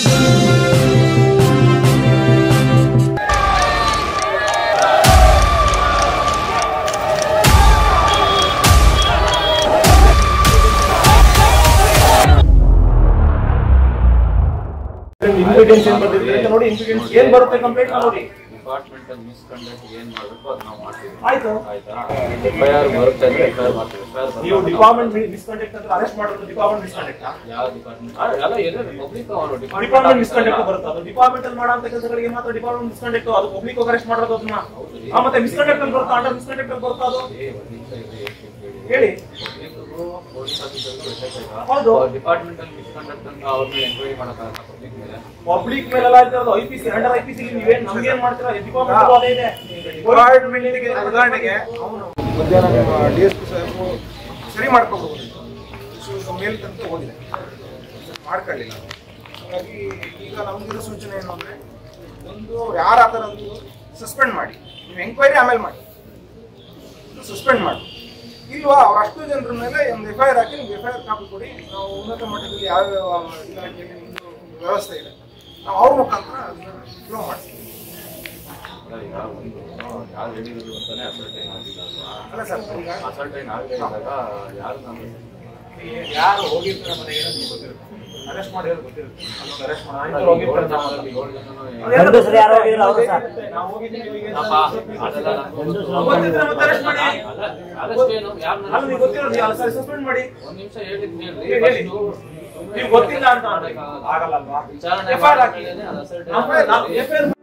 Ingredients ಏನ್ ಬರ್ತಿದೆ ಅಂತ ನೋಡಿ ಇನ್ಗ್ರೀಡಿಯನ್ಸ್ ಏನ್ ಬರುತ್ತೆ ಕಂಪ್ಲೇಂಟ್ ನೋಡಿ ಡಿಪಾರ್ಟ್ಮೆಂಟಲ್ ಮಿಸ್ಕಂಡಕ್ಟ್ ಏನ್ ಮಾಡಬೇಕು ಅದು ನಾವು ಮಾಡ್ತೀವಿ ಆಯ್ತು ಆಯ್ತಾ ಎಫ್ ಐ ಆರ್ ಬರುತ್ತೆ ಅಂದ್ರೆ ಎಫ್ ಐ ಆರ್ ಮಾಡ್ತೀವಿ ಎಫ್ ಐ ಆರ್ ನೀವು ಡಿಪಾರ್ಟ್ಮೆಂಟ್ ಮಿಸ್ಕಂಡಕ್ಟ್ ಅಂತ ಅರೆಸ್ಟ್ ಮಾಡೋದು ಡಿಪಾರ್ಟ್ಮೆಂಟ್ ಮಿಸ್ಕಂಡಕ್ಟ್ ಯಾವ ಡಿಪಾರ್ಟ್ಮೆಂಟ್ ಎಲ್ಲ ಎಲ್ಲ ಪಬ್ಲಿಕ್ ಅವರು ಡಿಪಾರ್ಟ್ಮೆಂಟ್ ಮಿಸ್ಕಂಡಕ್ಟ್ ಬರುತ್ತೆ ಅದು ಡಿಪಾರ್ಟ್ಮೆಂಟ್ ಅಲ್ಲಿ ಮಾಡೋ ಕೆಲಸಗಳಿಗೆ ಮಾತ್ರ ಡಿಪಾರ್ಟ್ಮೆಂಟ್ ಮಿಸ್ಕಂಡಕ್ಟ್ ಅದು ಪಬ್ಲಿಕ್ ಅರೆಸ್ಟ್ ಮಾಡೋದು ಅದನ್ನ ಆ, ಮತ್ತೆ ಮಿಸ್ಕಂಡಕ್ಟ್ ಅಲ್ಲಿ ಬರುತ್ತಾ ಅಂಡರ್ ಮಿಸ್ಕಂಡಕ್ಟ್ ಅಲ್ಲಿ ಬರುತ್ತಾ ಅದು ಹೇಳಿ ಹೌದು. ಡಿಪಾರ್ಟ್ಮೆಂಟ್ ಅಲ್ಲಿ ಮಿಸ್ಕಂಡಕ್ಟ್ ಅಂತ ಅವ್ರ ಮೇಲೆ ಎಂಕ್ವೈರಿ ಮಾಡಕ್ಕಾಗಲ್ಲ ಪಬ್ಲಿಕ್ ಮೇಲೆ ಪಬ್ಲಿಕ್ ಮೇಲೆಲ್ಲ ಇರೋದು I P C under I P C ನೀವೇನ್ ನಮ್ಗೇನ್ ಮಾಡ್ತೀರಾ ಡಿಪಾರ್ಟ್ಮೆಂಟ್ ಅದೇ ಇದೆ ಡಿಪಾರ್ಟ್ಮೆಂಟ್ಗೆ ಉದಾಹರಣೆಗೆ ಅವನು ಮಧ್ಯಾಹ್ನ ನಿಮ್ಮ ಡಿ ಎಸ್ ಪಿ ಸಾಹೇಬು ಸರಿ ಮಾಡ್ಕೋಬಹುದು ಸೊ ಮೇಲ್ ತನಕ ಹೋಗಿದೆ ಮಾಡ್ಕೊಳ್ಳಿಲ್ಲ ಹಾಗಾಗಿ ಈಗ ನಮ್ಗಿರೋ ಸೂಚನೆ ಏನು ಅಂದರೆ ಒಂದು ಯಾರ ಆ ಥರ ಒಂದು ಸಸ್ಪೆಂಡ್ ಮಾಡಿ ನೀವು ಎಂಕ್ವೈರಿ ಆಮೇಲೆ ಮಾಡಿ ಸಸ್ಪೆಂಡ್ ಮಾಡಿ ಇಲ್ವಾ ಅವ್ರು ಅಷ್ಟು ಜನರ ಮೇಲೆ ಒಂದು ಎಫ್ ಐ ಆರ್ ಹಾಕಿ ನಿಮ್ಗೆ ಎಫ್ ಐ ಆರ್ ಕಾಪಿ ಕೊಡಿ ನಾವು ಉನ್ನತ ಮಟ್ಟದಲ್ಲಿ ಯಾವ ಇಲಾಖೆಯಲ್ಲಿ ನಿಮ್ದು ವ್ಯವಸ್ಥೆ ಇದೆ ನಾವು ಅವ್ರ ಮುಖಾಂತರ ಅದನ್ನ ಫ್ಲೋ ಮಾಡ್ತೀವಿ ಈಗ ಒಂದು ಯಾರು ಹೇಳಿದ್ರು ಅಂತಾನೆ ಅಸರ್ಟೈನ್ ಆಗಿಲ್ಲ ಅಲ್ಲ ಸರ್ ಈಗ ಅಸರ್ಟೈನ್ ಆಗದೇ ಇದ್ದಾಗ ಯಾರು ನಮ್ಮ ಯಾರು ಹೋಗಿರ್ತಾರೆ ಮನೆಗೆ ನಿಮ್ಗೆ ಗೊತ್ತಿರುತ್ತೆ ಅರೆಸ್ಟ್ ಮಾಡಿರೋದು ಗೊತ್ತಿರುತ್ತೆ ಅಲ್ಲೊಂದು ಅರೆಸ್ಟ್ ಮಾಡಿ ಏಳು ಹೋಗಿರ್ತಾರೆ ನಾವು ಜನನು ಗಂಡಸ್ರು ಯಾರು ಹೋಗಿದ್ರು ಅವ್ರು ಸರ್ ನಾವು ಹೋಗಿದ್ದೀವಿ ಇವಾಗ ಅಪ್ಪ, ಅದೆಲ್ಲ ನಮ್ಗೆ ಗೊತ್ತು. ಗೊತ್ತಿದ್ರೆ ಮತ್ತೆ ಅರೆಸ್ಟ್ ಮಾಡಿ ಅಲ್ಲ, arrest ಏನು? ಯಾರ್ನ ಅಲ್ಲ ನೀವು ಗೊತ್ತಿರೋದು ಯಾವ ಸರಿ ಸಸ್ಪೆಂಡ್ ಮಾಡಿ ಒಂದ್ ನಿಮಿಷ ಹೇಳಿದ್ನಿ ಹೇಳ್ರಿ. ಹೇಳಿ, ಹೇಳಿ. First ನೀವು ಗೊತ್ತಿಲ್ಲ ಅಂತ ಆಗಲ್ಲ ಅಲ್ವಾ ವಿಚಾರಣೆ ಎಫ್ ಐ ಆರ್ ಹಾಕಿ ಮಾಡಿದ್ಮೇಲೆನೆ ಅದು ascertain ಎಫ್ ಐ ಆರ್ ಆಗುತ್ತೆ.